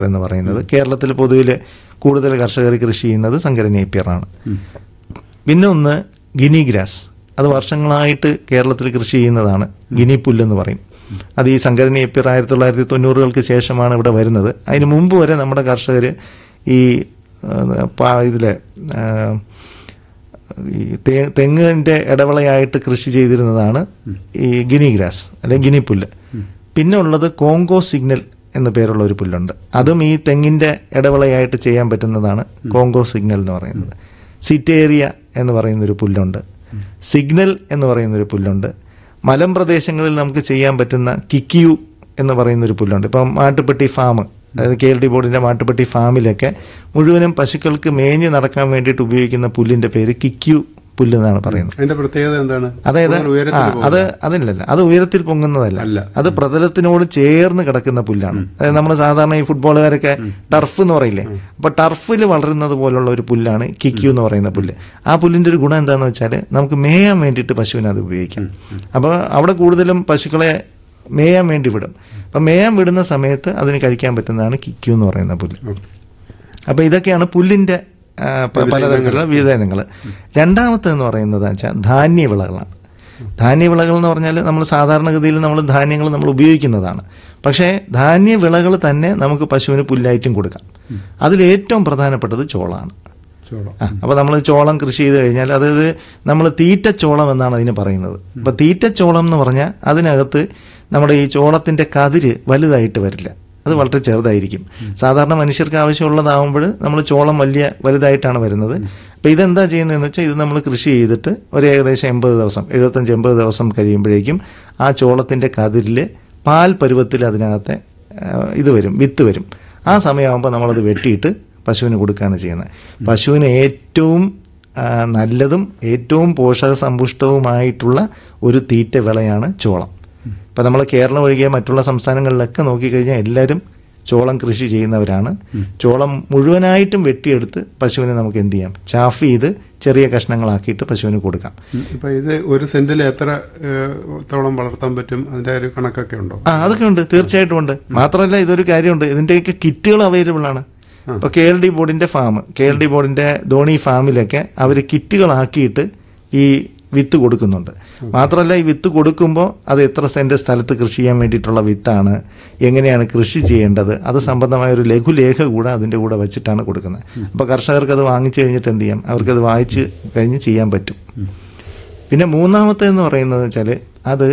എന്ന് പറയുന്നത് കേരളത്തിൽ പൊതുവിൽ കൂടുതൽ കർഷകർ കൃഷി ചെയ്യുന്നത് സങ്കര നേപ്പിയറാണ് പിന്നെ ഒന്ന് ഗിനി ഗ്രാസ് അത് വർഷങ്ങളായിട്ട് കേരളത്തിൽ കൃഷി ചെയ്യുന്നതാണ് ഗിനി പുല്ലെന്ന് പറയും അത് ഈ സങ്കര നേപ്പിയർ ആയിരത്തി തൊള്ളായിരത്തി തൊണ്ണൂറുകൾക്ക് ശേഷമാണ് ഇവിടെ വരുന്നത് അതിന് മുമ്പ് വരെ നമ്മുടെ കർഷകർ ഈ ആ, പാ- ഇതിലെ ആ, ഈ തേ- തെങ്ങിന്റെ ഇടവിളയായിട്ട് കൃഷി ചെയ്തിരുന്നതാണ് ഈ ഗിനി ഗ്രാസ് അല്ലെങ്കിൽ ഗിനി പുല്ല് പിന്നെ ഉള്ളത് കോങ്കോ സിഗ്നൽ എന്ന പേരുള്ള ഒരു പുല്ലുണ്ട് അതും ഈ തെങ്ങിന്റെ ഇടവിളയായിട്ട് ചെയ്യാൻ പറ്റുന്നതാണ് കോങ്കോ സിഗ്നൽ എന്ന് പറയുന്നത് സിറ്റേറിയ എന്ന് പറയുന്ന ഒരു പുല്ലുണ്ട് സിഗ്നൽ എന്ന് പറയുന്ന ഒരു പുല്ലുണ്ട് മലമ്പ്രദേശങ്ങളിൽ നമുക്ക് ചെയ്യാൻ പറ്റുന്ന കിക്കിയു എന്ന് പറയുന്ന ഒരു പുല്ലുണ്ട് ഇപ്പം മാട്ടുപ്പെട്ടി ഫാം അതായത് കെ എൽ ഡി ബോർഡിന്റെ മാട്ടുപ്പെട്ടി ഫാമിലൊക്കെ മുഴുവനും പശുക്കൾക്ക് മേഞ്ഞ് നടക്കാൻ വേണ്ടിയിട്ട് ഉപയോഗിക്കുന്ന പുല്ലിന്റെ പേര് കിക്യു പുല്ല് എന്നാണ് പറയുന്നത് അതിന്റെ പ്രത്യേകത എന്താണ് അതായത് കൂടുതൽ ആ ഉയരത്തിൽ അത് അതിലല്ല അത് ഉയരത്തിൽ പൊങ്ങുന്നതല്ല അല്ല. അത് പ്രതലത്തിനോട് ചേർന്ന് കിടക്കുന്ന പുല്ലാണ് അതായത് നമ്മൾ സാധാരണ ഈ ഫുട്ബോളുകാരൊക്കെ ടർഫ് എന്ന് പറയില്ലേ അപ്പൊ ടർഫിൽ വളരുന്നത് പോലുള്ള ഒരു പുല്ലാണ് കിക്യു എന്ന് പറയുന്ന പുല്ല് ആ പുല്ലിന്റെ ഒരു ഗുണം എന്താന്ന് വെച്ചാൽ നമുക്ക് മേയാൻ വേണ്ടിയിട്ട് പശുവിനെ അത് ഉപയോഗിക്കാം അപ്പൊ അവിടെ കൂടുതലും പശുക്കളെ മേയാൻ വേണ്ടി വിടും അപ്പൊ മേയാൻ വിടുന്ന സമയത്ത് അതിന് കഴിക്കാൻ പറ്റുന്നതാണ് കിക്യു എന്ന് പറയുന്ന പുല്ല് ഓക്കെ. അപ്പൊ ഇതൊക്കെയാണ് പുല്ലിന്റെ ആ, പ- പലതരത്തിലുള്ള വിധേയങ്ങൾ രണ്ടാമത്തെന്ന് പറയുന്നത് വെച്ചാൽ ധാന്യവിളകളാണ് ധാന്യവിളകൾ എന്ന് പറഞ്ഞാൽ നമ്മൾ സാധാരണഗതിയിൽ നമ്മൾ ധാന്യങ്ങൾ നമ്മൾ ഉപയോഗിക്കുന്നതാണ് പക്ഷേ ധാന്യവിളകൾ തന്നെ നമുക്ക് പശുവിന് പുല്ലായിട്ടും കൊടുക്കാം അതിൽ ഏറ്റവും പ്രധാനപ്പെട്ടത് ചോളമാണ് ചോളം ആ, അപ്പൊ നമ്മൾ ചോളം കൃഷി ചെയ്ത് കഴിഞ്ഞാൽ അതായത് നമ്മൾ തീറ്റച്ചോളം എന്നാണ് അതിന് പറയുന്നത് അപ്പൊ തീറ്റച്ചോളം എന്ന് പറഞ്ഞാൽ അതിനകത്ത് നമ്മുടെ ഈ ചോളത്തിന്റെ കതിര് വലുതായിട്ട് വരില്ല അത് വളരെ ചെറുതായിരിക്കും സാധാരണ മനുഷ്യർക്ക് ആവശ്യമുള്ളതാവുമ്പോൾ നമ്മൾ ചോളം വലിയ വലുതായിട്ടാണ് വരുന്നത് അപ്പൊ ഇതെന്താ ചെയ്യുന്നതെന്ന് വെച്ചാൽ ഇത് നമ്മൾ കൃഷി ചെയ്തിട്ട് ഒരു ഏകദേശം എൺപത് ദിവസം എഴുപത്തഞ്ച് എൺപത് ദിവസം കഴിയുമ്പോഴേക്കും ആ ചോളത്തിന്റെ കതിരില് പാൽ പരുവത്തിൽ അതിനകത്തെ ആ, ഇത് വരും വിത്ത് വരും ആ സമയമാകുമ്പോൾ നമ്മളത് വെട്ടിയിട്ട് പശുവിന് കൊടുക്കുകയാണ് ചെയ്യുന്നത് പശുവിന് ഏറ്റവും ആ, നല്ലതും ഏറ്റവും പോഷക സമ്പുഷ്ടവുമായിട്ടുള്ള ഒരു തീറ്റ വിളയാണ് ചോളം ഇപ്പം നമ്മൾ കേരളം ഒഴികെ മറ്റുള്ള സംസ്ഥാനങ്ങളിലൊക്കെ നോക്കിക്കഴിഞ്ഞാൽ എല്ലാവരും ചോളം കൃഷി ചെയ്യുന്നവരാണ് ചോളം മുഴുവനായിട്ടും വെട്ടിയെടുത്ത് പശുവിനെ നമുക്ക് എന്ത് ചെയ്യാം ചാഫ് ചെയ്ത് ചെറിയ കഷ്ണങ്ങളാക്കിയിട്ട് പശുവിന് കൊടുക്കാം ഉം. ഇപ്പൊ ഇത് ഒരു സെന്റിൽ എത്ര ഏഹ്, ത്തോളം വളർത്താൻ പറ്റും അതിന്റെ ഒരു കണക്കൊക്കെ ഉണ്ടോ ആ അതൊക്കെ ഉണ്ട് തീർച്ചയായിട്ടും ഉണ്ട് മാത്രമല്ല ഇതൊരു കാര്യമുണ്ട് ഇതിന്റെയൊക്കെ കിറ്റുകൾ അവൈലബിൾ ആണ് ഇപ്പൊ കെ എൽ ഡി ബോർഡിന്റെ ഫാം കെ എൽ ഡി ബോർഡിന്റെ ധോണി ഫാമിലൊക്കെ അവർ കിറ്റുകളാക്കിയിട്ട് ഈ വിത്ത് കൊടുക്കുന്നുണ്ട് മാത്രമല്ല ഈ വിത്ത് കൊടുക്കുമ്പോൾ അത് എത്ര സെന്റ് സ്ഥലത്ത് കൃഷി ചെയ്യാൻ വേണ്ടിയിട്ടുള്ള വിത്താണ് എങ്ങനെയാണ് കൃഷി ചെയ്യേണ്ടത് അത് സംബന്ധമായ ഒരു ലഘുലേഖ കൂടെ അതിന്റെ കൂടെ വെച്ചിട്ടാണ് കൊടുക്കുന്നത് അപ്പൊ കർഷകർക്ക് അത് വാങ്ങിച്ചു കഴിഞ്ഞിട്ട് എന്ത് ചെയ്യാം അവർക്കത് വായിച്ച് കഴിഞ്ഞ് ചെയ്യാൻ പറ്റും പിന്നെ മൂന്നാമത്തെ എന്ന് പറയുന്നത് വെച്ചാൽ അത്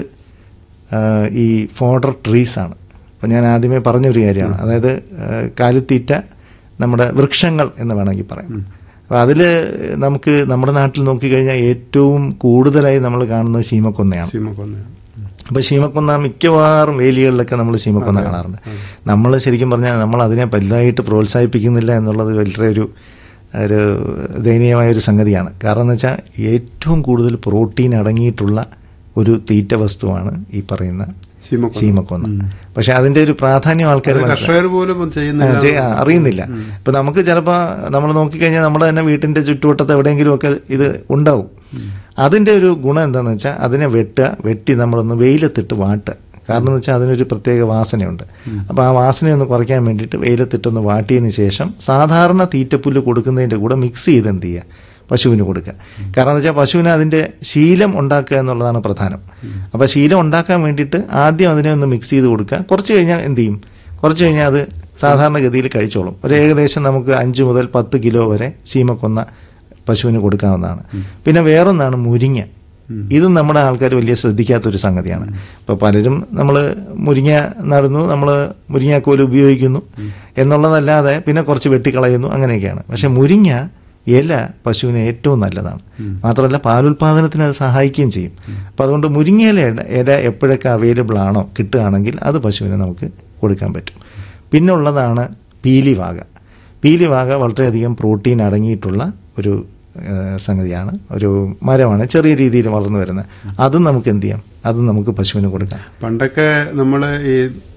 ആ, ഈ ഫോഡർ ട്രീസ് ആണ് അപ്പം ഞാൻ ആദ്യമേ പറഞ്ഞൊരു കാര്യമാണ് അതായത് ആ, കാലിത്തീറ്റ നമ്മുടെ വൃക്ഷങ്ങൾ എന്ന് വേണമെങ്കിൽ പറയാം അപ്പം അതിൽ നമുക്ക് നമ്മുടെ നാട്ടിൽ നോക്കിക്കഴിഞ്ഞാൽ ഏറ്റവും കൂടുതലായി നമ്മൾ കാണുന്നത് ശീമക്കൊന്നയാണ് സീമക്കൊന്നയാണ് അപ്പൊ ശീമക്കൊന്ന മിക്കവാറും വേലികളിലൊക്കെ നമ്മൾ ശീമക്കൊന്ന കാണാറുണ്ട് നമ്മൾ ശരിക്കും പറഞ്ഞാൽ നമ്മൾ അതിനെ വലുതായിട്ട് പ്രോത്സാഹിപ്പിക്കുന്നില്ല എന്നുള്ളത് വളരെ ഒരു ഒരു ദയനീയമായ ഒരു സംഗതിയാണ് കാരണം എന്ന് വെച്ചാൽ ഏറ്റവും കൂടുതൽ പ്രോട്ടീൻ അടങ്ങിയിട്ടുള്ള ഒരു തീറ്റ വസ്തുവാണ് ഈ പറയുന്ന സീമക്കൊന്ന ശീമക്കൊന്ന പക്ഷെ അതിന്റെ ഒരു പ്രാധാന്യം ആൾക്കാർ അത് മനസ്സിലാക്കി കർഷകർ പോലും ആ, ചെയ്യുന്നില്ല ചെയ്യ- ആ, അറിയുന്നില്ല ഇപ്പൊ നമുക്ക് ചിലപ്പോ നമ്മൾ നോക്കിക്കഴിഞ്ഞാൽ നമ്മുടെ തന്നെ വീട്ടിന്റെ ചുറ്റുവട്ടത്ത് എവിടെയെങ്കിലും ഒക്കെ ഇത് ഉണ്ടാവും അതിന്റെ ഒരു ഗുണം എന്താണെന്ന് വെച്ചാൽ അതിനെ വെട്ടുക വെട്ടി നമ്മളൊന്ന് വെയിലത്തിട്ട് വാട്ടുക കാരണം എന്ന് വെച്ചാൽ അതിനൊരു പ്രത്യേക വാസനയുണ്ട് അപ്പൊ ആ വാസനയൊന്ന് കുറയ്ക്കാൻ വേണ്ടിയിട്ട് വെയിലത്തിട്ടൊന്ന് വാട്ടിയതിന് ശേഷം സാധാരണ തീറ്റപ്പുല്ല് കൊടുക്കുന്നതിന്റെ കൂടെ മിക്സ് ചെയ്ത് എന്ത് ചെയ്യുക പശുവിന് കൊടുക്കുക കാരണം എന്ന് വെച്ചാൽ പശുവിന് അതിന്റെ ശീലം ഉണ്ടാക്കുക എന്നുള്ളതാണ് പ്രധാനം അപ്പൊ ശീലം ഉണ്ടാക്കാൻ വേണ്ടിയിട്ട് ആദ്യം അതിനെ ഒന്ന് മിക്സ് ചെയ്ത് കൊടുക്കുക കുറച്ച് കഴിഞ്ഞാൽ എന്ത് ചെയ്യും കുറച്ച് കഴിഞ്ഞാൽ അത് സാധാരണഗതിയിൽ കഴിച്ചോളും ഒരു ഏകദേശം നമുക്ക് അഞ്ച് മുതൽ പത്ത് കിലോ വരെ ചീമക്കൊന്ന പശുവിന് കൊടുക്കാവുന്നതാണ് പിന്നെ വേറൊന്നാണ് മുരിങ്ങ ഇതും നമ്മുടെ ആൾക്കാർ വലിയ ശ്രദ്ധിക്കാത്തൊരു സംഗതിയാണ് ഇപ്പൊ പലരും നമ്മൾ മുരിങ്ങ നടുന്നു നമ്മൾ മുരിങ്ങാക്കോല് ഉപയോഗിക്കുന്നു എന്നുള്ളതല്ലാതെ പിന്നെ കുറച്ച് വെട്ടിക്കളയുന്നു അങ്ങനെയൊക്കെയാണ് പക്ഷെ മുരിങ്ങ ഇല പശുവിന് ഏറ്റവും നല്ലതാണ് മാത്രമല്ല പാലുൽപാദനത്തിന് അത് സഹായിക്കുകയും ചെയ്യും അപ്പം അതുകൊണ്ട് മുരിങ്ങയില ഇല എപ്പോഴൊക്കെ അവൈലബിൾ ആണോ കിട്ടുകയാണെങ്കിൽ അത് പശുവിന് നമുക്ക് കൊടുക്കാൻ പറ്റും പിന്നെ ഉള്ളതാണ് പീലിവാക പീലിവാക വളരെയധികം പ്രോട്ടീൻ അടങ്ങിയിട്ടുള്ള ഒരു ആ, സംഗതിയാണ് ഒരു മരമാണ് ചെറിയ രീതിയിൽ വളർന്നു വരുന്നത് അതും നമുക്ക് എന്ത് ചെയ്യാം അതും നമുക്ക് പശുവിന് കൊടുക്കാം പണ്ടൊക്കെ നമ്മള് ഈ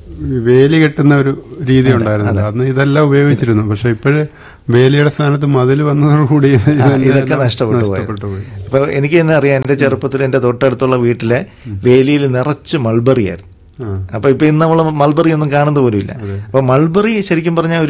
വേലി കെട്ടുന്ന ഒരു രീതി ഉണ്ടായിരുന്നത് അന്ന് ഇതെല്ലാം ഉപയോഗിച്ചിരുന്നു പക്ഷെ ഇപ്പോഴ് വേലിയുടെ സ്ഥാനത്ത് മതിൽ വന്നതോടുകൂടി ആ, ഇതെല്ലാം ഇതൊക്കെ നഷ്ടപ്പെട്ടു പോയി നഷ്ടപ്പെട്ടു പോയി ഇപ്പൊ എനിക്ക് തന്നെ അറിയാം എന്റെ ചെറുപ്പത്തിൽ എന്റെ തൊട്ടടുത്തുള്ള വീട്ടിലെ വേലിയിൽ നിറച്ച് മൾബറി ആയിരുന്നു ആ അപ്പൊ ഇപ്പൊ ഇന്ന് നമ്മൾ മൾബറി ഒന്നും കാണുന്നത് പോലും ഇല്ല അപ്പൊ മൾബറി ശരിക്കും പറഞ്ഞാൽ